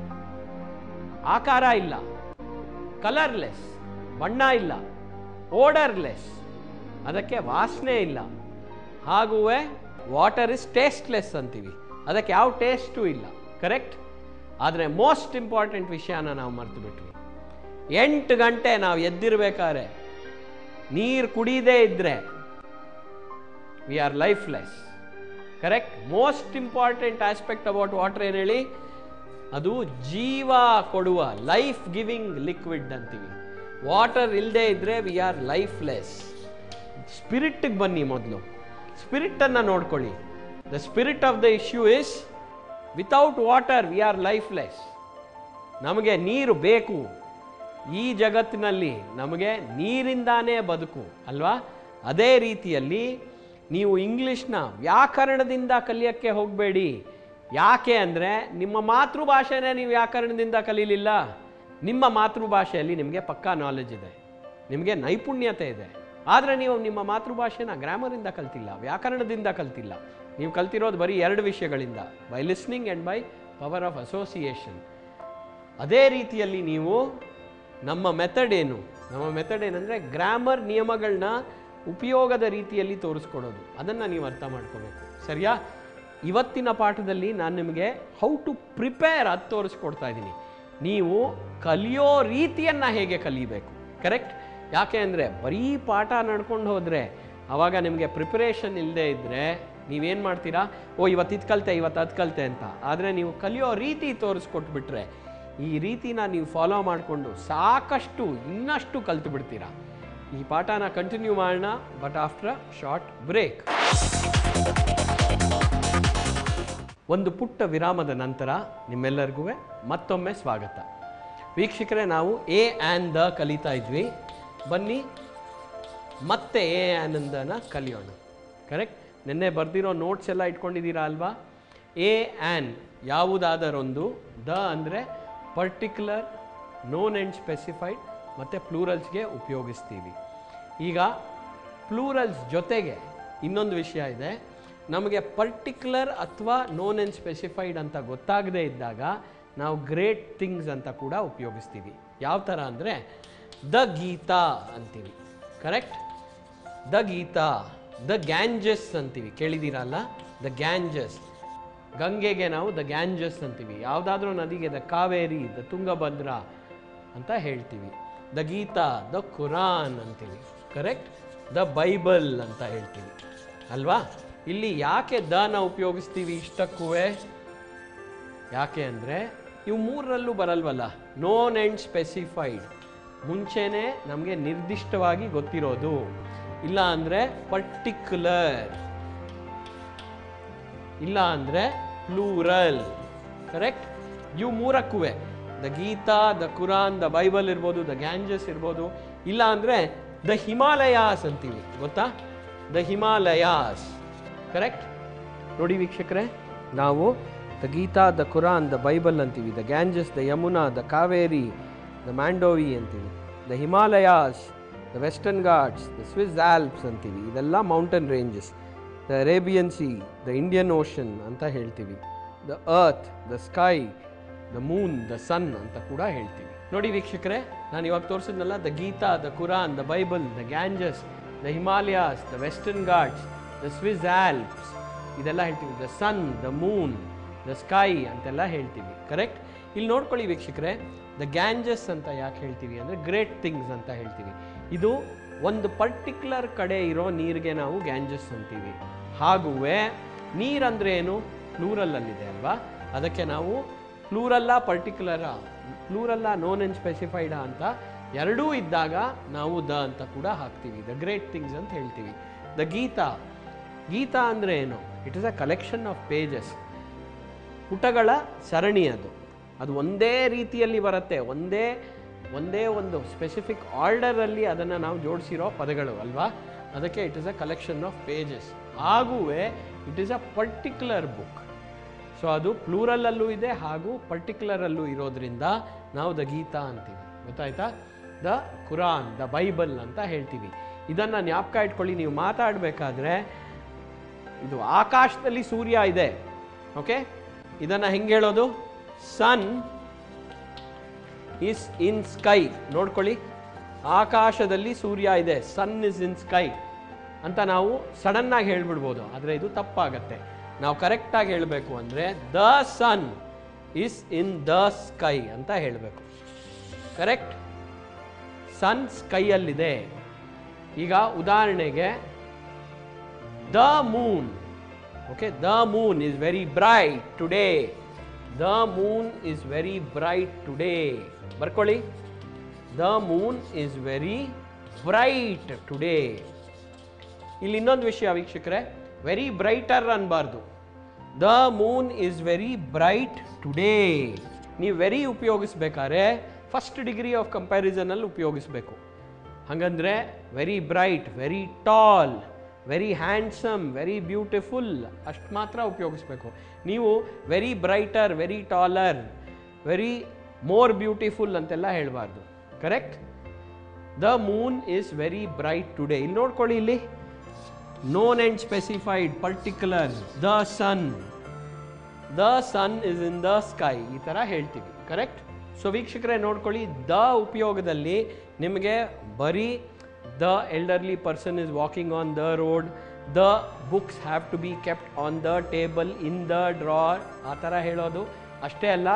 ಆಕಾರ ಇಲ್ಲ ಕಲರ್ಲೆಸ್ ಬಣ್ಣ ಇಲ್ಲ ಓಡರ್ಲೆಸ್ ಅದಕ್ಕೆ ವಾಸನೆ ಇಲ್ಲ ಹಾಗುವೇ ವಾಟರ್ ಇಸ್ ಟೇಸ್ಟ್ಲೆಸ್ ಅಂತೀವಿ ಅದಕ್ಕೆ ಯಾವ ಟೇಸ್ಟು ಇಲ್ಲ ಕರೆಕ್ಟ್ ಆದರೆ ಮೋಸ್ಟ್ ಇಂಪಾರ್ಟೆಂಟ್ ವಿಷಯನ ನಾವು ಮರ್ತು ಬಿಟ್ವಿ ಎಂಟು ಗಂಟೆ ನಾವು ಎದ್ದಿರ್ಬೇಕಾದ್ರೆ ನೀರು ಕುಡಿಯದೇ ಇದ್ದರೆ we are lifeless correct most important aspect about water ಏನು ಹೇಳಿ ಅದು ಜೀವ ಕೊಡುವ ಲೈಫ್ ಗಿವಿಂಗ್ ಲಿಕ್ವಿಡ್ ಅಂತೀವಿ ವಾಟರ್ ಇಲ್ಲದೆ ಇದ್ದರೆ ವಿ ಆರ್ ಲೈಫ್ಲೆಸ್ ಸ್ಪಿರಿಟ್ಗೆ ಬನ್ನಿ ಮೊದಲು ಸ್ಪಿರಿಟನ್ನು ನೋಡ್ಕೊಳ್ಳಿ the spirit of the issue is without water we are lifeless ನಮಗೆ ನೀರು ಬೇಕು ಈ ಜಗತ್ತಿನಲ್ಲಿ ನಮಗೆ ನೀರಿಂದಾನೇ ಬದುಕು ಅಲ್ವಾ ಅದೇ ರೀತಿಯಲ್ಲಿ ನೀವು ಇಂಗ್ಲೀಷ್ನ ವ್ಯಾಕರಣದಿಂದ ಕಲಿಯೋಕ್ಕೆ ಹೋಗಬೇಡಿ ಯಾಕೆ ಅಂದರೆ ನಿಮ್ಮ ಮಾತೃಭಾಷೆನೇ ನೀವು ವ್ಯಾಕರಣದಿಂದ ಕಲೀಲಿಲ್ಲ ನಿಮ್ಮ ಮಾತೃಭಾಷೆಯಲ್ಲಿ ನಿಮಗೆ ಪಕ್ಕಾ ನಾಲೆಜ್ ಇದೆ ನಿಮಗೆ ನೈಪುಣ್ಯತೆ ಇದೆ ಆದರೆ ನೀವು ನಿಮ್ಮ ಮಾತೃಭಾಷೆನ ಗ್ರಾಮರಿಂದ ಕಲ್ತಿಲ್ಲ ವ್ಯಾಕರಣದಿಂದ ಕಲ್ತಿಲ್ಲ ನೀವು ಕಲ್ತಿರೋದು ಬರೀ ಎರಡು ವಿಷಯಗಳಿಂದ by listening and by power of association ಅದೇ ರೀತಿಯಲ್ಲಿ ನೀವು ನಮ್ಮ ಮೆಥಡ್ ಏನು ನಮ್ಮ ಮೆಥಡ್ ಏನಂದರೆ ಗ್ರಾಮರ್ ನಿಯಮಗಳನ್ನ ಉಪಯೋಗದ ರೀತಿಯಲ್ಲಿ ತೋರಿಸ್ಕೊಡೋದು ಅದನ್ನು ನೀವು ಅರ್ಥ ಮಾಡ್ಕೋಬೇಕು ಸರಿಯಾ ಇವತ್ತಿನ ಪಾಠದಲ್ಲಿ ನಾನು ನಿಮಗೆ ಹೌ ಟು ಪ್ರಿಪೇರ್ ಅದು ತೋರಿಸ್ಕೊಡ್ತಾ ಇದ್ದೀನಿ ನೀವು ಕಲಿಯೋ ರೀತಿಯನ್ನು ಹೇಗೆ ಕಲಿಬೇಕು ಕರೆಕ್ಟ್ ಯಾಕೆ ಅಂದರೆ ಬರೀ ಪಾಠ ನಡ್ಕೊಂಡು ಹೋದರೆ ಆವಾಗ ನಿಮಗೆ ಪ್ರಿಪರೇಷನ್ ಇಲ್ಲದೆ ಇದ್ದರೆ ನೀವೇನು ಮಾಡ್ತೀರಾ ಓ ಇವತ್ತು ಇದು ಕಲಿತೆ ಇವತ್ತು ಅದು ಕಲಿತೆ ಅಂತ ಆದರೆ ನೀವು ಕಲಿಯೋ ರೀತಿ ತೋರಿಸ್ಕೊಟ್ಬಿಟ್ರೆ ಈ ರೀತಿನ ನೀವು ಫಾಲೋ ಮಾಡಿಕೊಂಡು ಸಾಕಷ್ಟು ಇನ್ನಷ್ಟು ಕಲ್ತು ಬಿಡ್ತೀರಾ ಈ ಪಾಠನ ಕಂಟಿನ್ಯೂ ಮಾಡೋಣ ಬಟ್ ಆಫ್ಟರ್ ಶಾರ್ಟ್ ಬ್ರೇಕ್ ಒಂದು ಪುಟ್ಟ ವಿರಾಮದ ನಂತರ ನಿಮ್ಮೆಲ್ಲರಿಗೂ ಮತ್ತೊಮ್ಮೆ ಸ್ವಾಗತ ವೀಕ್ಷಕರೇ ನಾವು ಎ ಆ್ಯನ್ ದ ಕಲಿತಾ ಇದ್ವಿ ಬನ್ನಿ ಮತ್ತೆ ಎ ಆನಂದನ ಕಲಿಯೋಣ ಕರೆಕ್ಟ್ ನಿನ್ನೆ ಬರೆದಿರೋ ನೋಟ್ಸ್ ಎಲ್ಲ ಇಟ್ಕೊಂಡಿದ್ದೀರಾ ಅಲ್ವಾ ಎ ಆ್ಯನ್ ಯಾವುದಾದರೊಂದು ದ ಅಂದರೆ ಪರ್ಟಿಕ್ಯುಲರ್ ನೋನ್ ಆ್ಯಂಡ್ ಸ್ಪೆಸಿಫೈಡ್ ಮತ್ತು ಪ್ಲೂರಲ್ಸ್ಗೆ ಉಪಯೋಗಿಸ್ತೀವಿ ಈಗ ಪ್ಲೂರಲ್ಸ್ ಜೊತೆಗೆ ಇನ್ನೊಂದು ವಿಷಯ ಇದೆ ನಮಗೆ ಪರ್ಟಿಕ್ಯುಲರ್ ಅಥವಾ ನೋನ್ ಆ್ಯಂಡ್ ಸ್ಪೆಸಿಫೈಡ್ ಅಂತ ಗೊತ್ತಾಗದೇ ಇದ್ದಾಗ ನಾವು ಗ್ರೇಟ್ ಥಿಂಗ್ಸ್ ಅಂತ ಕೂಡ ಉಪಯೋಗಿಸ್ತೀವಿ ಯಾವ ಥರ ಅಂದರೆ ದ ಗೀತಾ ಅಂತೀವಿ correct the Gita the Ganges ಅಂತೀವಿ ಕೇಳಿದ್ದೀರಲ್ಲ ದ ಗ್ಯಾಂಜಸ್ ಗಂಗೆಗೆ ನಾವು ದ ಗ್ಯಾಂಜಸ್ ಅಂತೀವಿ ಯಾವುದಾದ್ರೂ ನದಿಗೆ ದ ಕಾವೇರಿ ದ ತುಂಗಭದ್ರಾ ಅಂತ ಹೇಳ್ತೀವಿ ದ ಗೀತಾ ದ ಕುರಾನ್ ಅಂತೀವಿ ಕರೆಕ್ಟ್ ದ ಬೈಬಲ್ ಅಂತ ಹೇಳ್ತೀವಿ ಅಲ್ವಾ ಇಲ್ಲಿ ಯಾಕೆ ದನ ಉಪಯೋಗಿಸ್ತೀವಿ ಇಷ್ಟಕ್ಕೂ ಯಾಕೆ ಅಂದರೆ ಇವು ಮೂರರಲ್ಲೂ ಬರಲ್ವಲ್ಲ ನೋನ್ ಆ್ಯಂಡ್ ಸ್ಪೆಸಿಫೈಡ್ ಮುಂಚೆನೇ ನಮಗೆ ನಿರ್ದಿಷ್ಟವಾಗಿ ಗೊತ್ತಿರೋದು ಇಲ್ಲ ಅಂದರೆ ಪರ್ಟಿಕ್ಯುಲರ್ ಇಲ್ಲ ಅಂದರೆ ಪ್ಲೂರಲ್ ಕರೆಕ್ಟ್ ಇವು ಮೂರಕ್ಕೂ the Gita the Quran the Bible ಇರ್ಬೋದು ದ ಗ್ಯಾಂಜಸ್ ಇರ್ಬೋದು ಇಲ್ಲ ಅಂದರೆ ದ ಹಿಮಾಲಯಾಸ್ ಅಂತೀವಿ ಗೊತ್ತಾ ದ ಹಿಮಾಲಯಾಸ್ ಕರೆಕ್ಟ್ ನೋಡಿ ವೀಕ್ಷಕರೇ ನಾವು the Gita the Quran the Bible ಅಂತೀವಿ the Ganges the Yamuna the Kaveri the Mandovi ಅಂತೀವಿ the Himalayas the Western Ghats the Swiss Alps ಅಂತೀವಿ ಇದೆಲ್ಲ mountain ranges the Arabian Sea the Indian Ocean ಅಂತ ಹೇಳ್ತೀವಿ the earth the sky the moon the sun ಅಂತ ಕೂಡ ಹೇಳ್ತೀವಿ ನೋಡಿ ವೀಕ್ಷಕರೇ ನಾನು ಇವಾಗ ತೋರಿಸಿದ್ನಲ್ಲ the Gita the Quran the Bible the Ganges the Himalayas the Western Ghats the Swiss Alps ಇದೆಲ್ಲ ಹೇಳ್ತೀವಿ the sun the moon the sky ಅಂತೆಲ್ಲ ಹೇಳ್ತೀವಿ ಕರೆಕ್ಟ್ ಇಲ್ಲಿ ನೋಡ್ಕೊಳ್ಳಿ ವೀಕ್ಷಕರೇ ದ ಗ್ಯಾಂಜಸ್ ಅಂತ ಯಾಕೆ ಹೇಳ್ತೀವಿ ಅಂದರೆ ಗ್ರೇಟ್ ಥಿಂಗ್ಸ್ ಅಂತ ಹೇಳ್ತೀವಿ ಇದು ಒಂದು ಪರ್ಟಿಕ್ಯುಲರ್ ಕಡೆ ಇರೋ ನೀರಿಗೆ ನಾವು ಗ್ಯಾಂಜಸ್ ಅಂತೀವಿ ಹಾಗುವೇ ನೀರಂದ್ರೆ ಏನು ಪ್ಲೂರಲ್ಲಲ್ಲಿದೆ ಅಲ್ವಾ ಅದಕ್ಕೆ ನಾವು ಪ್ಲೂರಲ್ಲ ಪರ್ಟಿಕ್ಯುಲರ ಪ್ಲೂರಲ್ಲ ನೋನ್ ಆ್ಯಂಡ್ ಸ್ಪೆಸಿಫೈಡ ಅಂತ ಎರಡೂ ಇದ್ದಾಗ ನಾವು ದ ಅಂತ ಕೂಡ ಹಾಕ್ತೀವಿ ದ ಗ್ರೇಟ್ ಥಿಂಗ್ಸ್ ಅಂತ ಹೇಳ್ತೀವಿ ದ ಗೀತಾ ಗೀತಾ ಅಂದರೆ ಏನು it is a collection of pages ಪುಟಗಳ ಸರಣಿ ಅದು ಅದು ಒಂದೇ ರೀತಿಯಲ್ಲಿ ಬರುತ್ತೆ ಒಂದೇ ಒಂದೇ ಒಂದು ಸ್ಪೆಸಿಫಿಕ್ ಆರ್ಡರಲ್ಲಿ ಅದನ್ನು ನಾವು ಜೋಡಿಸಿರೋ ಪದಗಳು ಅಲ್ವಾ ಅದಕ್ಕೆ it is a collection of pages ಹಾಗೂವೇ it is a particular book so ಅದು ಪ್ಲೂರಲ್ಲಲ್ಲೂ ಇದೆ ಹಾಗೂ ಪರ್ಟಿಕ್ಯುಲರಲ್ಲೂ ಇರೋದ್ರಿಂದ ನಾವು ದ ಗೀತಾ ಅಂತೀವಿ ಗೊತ್ತಾಯ್ತಾ ದ ಕುರಾನ್ ದ ಬೈಬಲ್ ಅಂತ ಹೇಳ್ತೀವಿ ಇದನ್ನು ಜ್ಞಾಪಕ ಇಟ್ಕೊಳ್ಳಿ ನೀವು ಮಾತಾಡಬೇಕಾದ್ರೆ ಇದು ಆಕಾಶದಲ್ಲಿ ಸೂರ್ಯ ಇದೆ ಓಕೆ ಇದನ್ನು ಹೆಂಗೆ ಹೇಳೋದು ಸನ್ ಇಸ್ ಇನ್ ಸ್ಕೈ ನೋಡ್ಕೊಳ್ಳಿ ಆಕಾಶದಲ್ಲಿ ಸೂರ್ಯ ಇದೆ ಸನ್ ಇಸ್ ಇನ್ ಸ್ಕೈ ಅಂತ ನಾವು ಸಡನ್ನಾಗಿ ಹೇಳ್ಬಿಡ್ಬೋದು ಆದರೆ ಇದು ತಪ್ಪಾಗತ್ತೆ ನಾವು ಕರೆಕ್ಟಾಗಿ ಹೇಳಬೇಕು ಅಂದರೆ the sun is in the sky ಅಂತ ಹೇಳಬೇಕು ಕರೆಕ್ಟ್ ಸನ್ ಸ್ಕೈಯಲ್ಲಿದೆ ಈಗ ಉದಾಹರಣೆಗೆ the moon okay the moon is very bright today the moon is very bright today ಬರ್ಕೊಳ್ಳಿ the moon is very bright today ಇಲ್ಲಿ ಇನ್ನೊಂದು ವಿಷಯ ವೀಕ್ಷಕರೇ ವೆರಿ ಬ್ರೈಟರ್ ಅನ್ಬಾರ್ದು the moon is very bright today ನೀವು ವೆರಿ ಉಪಯೋಗಿಸ್ಬೇಕಾದ್ರೆ ಫಸ್ಟ್ ಡಿಗ್ರಿ ಆಫ್ ಕಂಪ್ಯಾರಿಸನಲ್ಲಿ ಉಪಯೋಗಿಸ್ಬೇಕು ಹಾಗಂದ್ರೆ very bright very tall very handsome very beautiful ಅಷ್ಟು ಮಾತ್ರ ಉಪಯೋಗಿಸ್ಬೇಕು ನೀವು very brighter very taller very more beautiful ಅಂತೆಲ್ಲ ಹೇಳಬಾರ್ದು correct the moon is very bright today ಇಲ್ಲಿ ನೋಡ್ಕೊಳ್ಳಿ ಇಲ್ಲಿ known and specified particular the sun the sun is in the sky ಈ ಥರ ಹೇಳ್ತೀವಿ ಕರೆಕ್ಟ್ ಸೊ ವೀಕ್ಷಕರೇ ನೋಡ್ಕೊಳ್ಳಿ ದ ಉಪಯೋಗದಲ್ಲಿ ನಿಮಗೆ ಬರೀ the elderly person is walking on the road the books have to be kept on the table in the drawer ಆ ಥರ ಹೇಳೋದು ಅಷ್ಟೇ ಅಲ್ಲ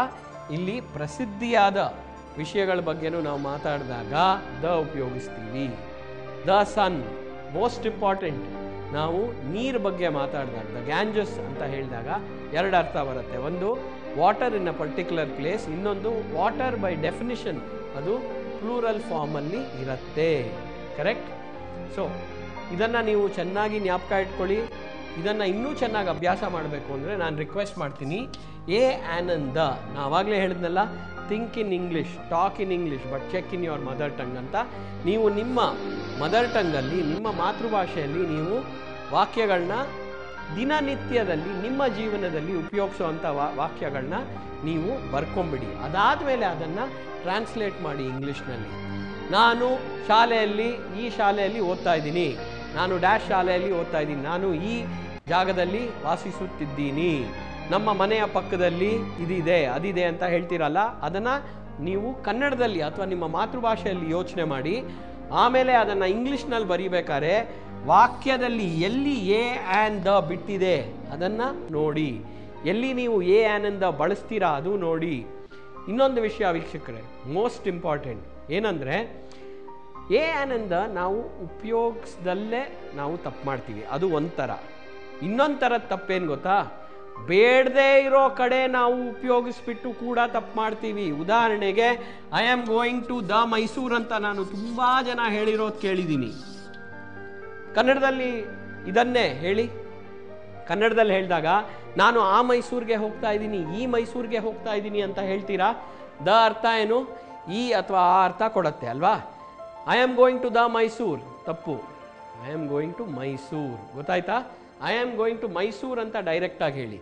ಇಲ್ಲಿ ಪ್ರಸಿದ್ಧಿಯಾದ ವಿಷಯಗಳ ಬಗ್ಗೆನೂ ನಾವು ಮಾತಾಡಿದಾಗ ದ ಉಪಯೋಗಿಸ್ತೀವಿ ದ ಸನ್ ಮೋಸ್ಟ್ ಇಂಪಾರ್ಟೆಂಟ್ ನಾವು ನೀರ್ ಬಗ್ಗೆ ಮಾತಾಡಿದಾಗ ದ ಗ್ಯಾಂಜಸ್ ಅಂತ ಹೇಳಿದಾಗ ಎರಡು ಅರ್ಥ ಬರುತ್ತೆ ಒಂದು water in a particular place ಇನ್ನೊಂದು ವಾಟರ್ ಬೈ ಡೆಫಿನಿಷನ್ ಅದು ಪ್ಲೂರಲ್ ಫಾರ್ಮಲ್ಲಿ ಇರುತ್ತೆ ಕರೆಕ್ಟ್ ಸೊ ಇದನ್ನು ನೀವು ಚೆನ್ನಾಗಿ ಜ್ಞಾಪಕ ಇಟ್ಕೊಳ್ಳಿ ಇದನ್ನು ಇನ್ನೂ ಚೆನ್ನಾಗಿ ಅಭ್ಯಾಸ ಮಾಡಬೇಕು ಅಂದರೆ ನಾನು ರಿಕ್ವೆಸ್ಟ್ ಮಾಡ್ತೀನಿ ಎ ಆನಂದ ನಾ ಆವಾಗಲೇ ಹೇಳಿದ್ನಲ್ಲ think in English talk in English but check in your mother tongue ಅಂತ ನೀವು ನಿಮ್ಮ ಮದರ್ ಟಂಗಲ್ಲಿ ನಿಮ್ಮ ಮಾತೃಭಾಷೆಯಲ್ಲಿ ನೀವು ವಾಕ್ಯಗಳನ್ನ ದಿನನಿತ್ಯದಲ್ಲಿ ನಿಮ್ಮ ಜೀವನದಲ್ಲಿ ಉಪಯೋಗಿಸುವಂಥ ವಾ ವಾಕ್ಯಗಳನ್ನ ನೀವು ಬರ್ಕೊಂಬಿಡಿ ಅದಾದಮೇಲೆ ಅದನ್ನು ಟ್ರಾನ್ಸ್ಲೇಟ್ ಮಾಡಿ ಇಂಗ್ಲೀಷ್ನಲ್ಲಿ ನಾನು ಶಾಲೆಯಲ್ಲಿ ಈ ಶಾಲೆಯಲ್ಲಿ ಓದ್ತಾ ಇದ್ದೀನಿ ನಾನು ಡ್ಯಾಶ್ ಶಾಲೆಯಲ್ಲಿ ಓದ್ತಾ ಇದ್ದೀನಿ ನಾನು ಈ ಜಾಗದಲ್ಲಿ ವಾಸಿಸುತ್ತಿದ್ದೀನಿ ನಮ್ಮ ಮನೆಯ ಪಕ್ಕದಲ್ಲಿ ಇದಿದೆ ಅದಿದೆ ಅಂತ ಹೇಳ್ತೀರಲ್ಲ ಅದನ್ನು ನೀವು ಕನ್ನಡದಲ್ಲಿ ಅಥವಾ ನಿಮ್ಮ ಮಾತೃಭಾಷೆಯಲ್ಲಿ ಯೋಚನೆ ಮಾಡಿ ಆಮೇಲೆ ಅದನ್ನು ಇಂಗ್ಲೀಷ್ನಲ್ಲಿ ಬರೀಬೇಕಾದ್ರೆ ವಾಕ್ಯದಲ್ಲಿ ಎಲ್ಲಿ ಎ ಆ್ಯಂಡ್ ದ ಬಿಟ್ಟಿದೆ ಅದನ್ನು ನೋಡಿ ಎಲ್ಲಿ ನೀವು ಎ ಆ್ಯಂಡ್ ದ ಬಳಸ್ತೀರಾ ಅದು ನೋಡಿ ಇನ್ನೊಂದು ವಿಷಯ ವೀಕ್ಷಕರೇ ಮೋಸ್ಟ್ ಇಂಪಾರ್ಟೆಂಟ್ ಏನಂದರೆ ಎ ಆನಂದ ನಾವು ಉಪಯೋಗಿಸ್ದಲ್ಲೇ ನಾವು ತಪ್ಪು ಮಾಡ್ತೀವಿ ಅದು ಒಂಥರ ಇನ್ನೊಂದು ಥರದ ತಪ್ಪೇನು ಗೊತ್ತಾ ಬೇಡದೇ ಇರೋ ಕಡೆ ನಾವು ಉಪಯೋಗಿಸ್ಬಿಟ್ಟು ಕೂಡ ತಪ್ಪು ಮಾಡ್ತೀವಿ ಉದಾಹರಣೆಗೆ I am going to the Mysore ಅಂತ ನಾನು ತುಂಬ ಜನ ಹೇಳಿರೋದು ಕೇಳಿದ್ದೀನಿ ಕನ್ನಡದಲ್ಲಿ ಇದನ್ನೇ ಹೇಳಿ ಕನ್ನಡದಲ್ಲಿ ಹೇಳಿದಾಗ ನಾನು ಆ ಮೈಸೂರಿಗೆ ಹೋಗ್ತಾ ಇದ್ದೀನಿ ಈ ಮೈಸೂರಿಗೆ ಹೋಗ್ತಾ ಇದ್ದೀನಿ ಅಂತ ಹೇಳ್ತೀರಾ ದ ಅರ್ಥ ಏನು ಈ ಅಥವಾ ಆ ಅರ್ಥ ಕೊಡುತ್ತೆ ಅಲ್ವಾ I am going to the Mysore ತಪ್ಪು I am going to Mysore ಗೊತ್ತಾಯ್ತಾ I am going to Mysore ಅಂತ ಡೈರೆಕ್ಟಾಗಿ ಹೇಳಿ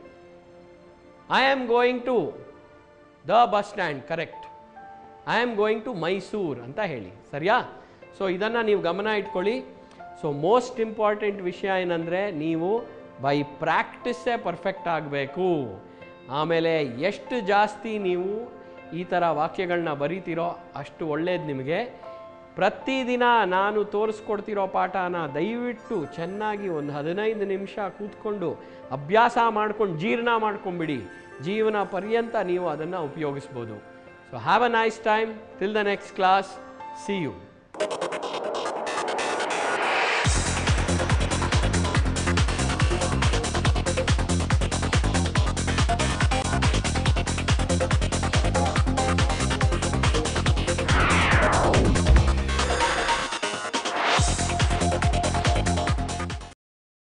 I am going to the bus stand correct I am going to Mysore ಅಂತ ಹೇಳಿ ಸರಿಯಾ ಸೊ ಇದನ್ನು ನೀವು ಗಮನ ಇಟ್ಕೊಳ್ಳಿ ಸೊ ಮೋಸ್ಟ್ ಇಂಪಾರ್ಟೆಂಟ್ ವಿಷಯ ಏನಂದರೆ ನೀವು ಬೈ ಪ್ರಾಕ್ಟಿಸ್ಸೇ ಪರ್ಫೆಕ್ಟ್ ಆಗಬೇಕು ಆಮೇಲೆ ಎಷ್ಟು ಜಾಸ್ತಿ ನೀವು ಈ ಥರ ವಾಕ್ಯಗಳನ್ನ ಬರೀತೀರೋ ಅಷ್ಟು ಒಳ್ಳೇದು ನಿಮಗೆ ಪ್ರತಿದಿನ ನಾನು ತೋರಿಸ್ಕೊಡ್ತಿರೋ ಪಾಠನ ದಯವಿಟ್ಟು ಚೆನ್ನಾಗಿ ಒಂದು ಹದಿನೈದು ನಿಮಿಷ ಕೂತ್ಕೊಂಡು ಅಭ್ಯಾಸ ಮಾಡ್ಕೊಂಡು ಜೀರ್ಣ ಮಾಡ್ಕೊಂಬಿಡಿ ಜೀವನ ಪರ್ಯಂತ ನೀವು ಅದನ್ನು ಉಪಯೋಗಿಸ್ಬೋದು so have a nice time till the next class see you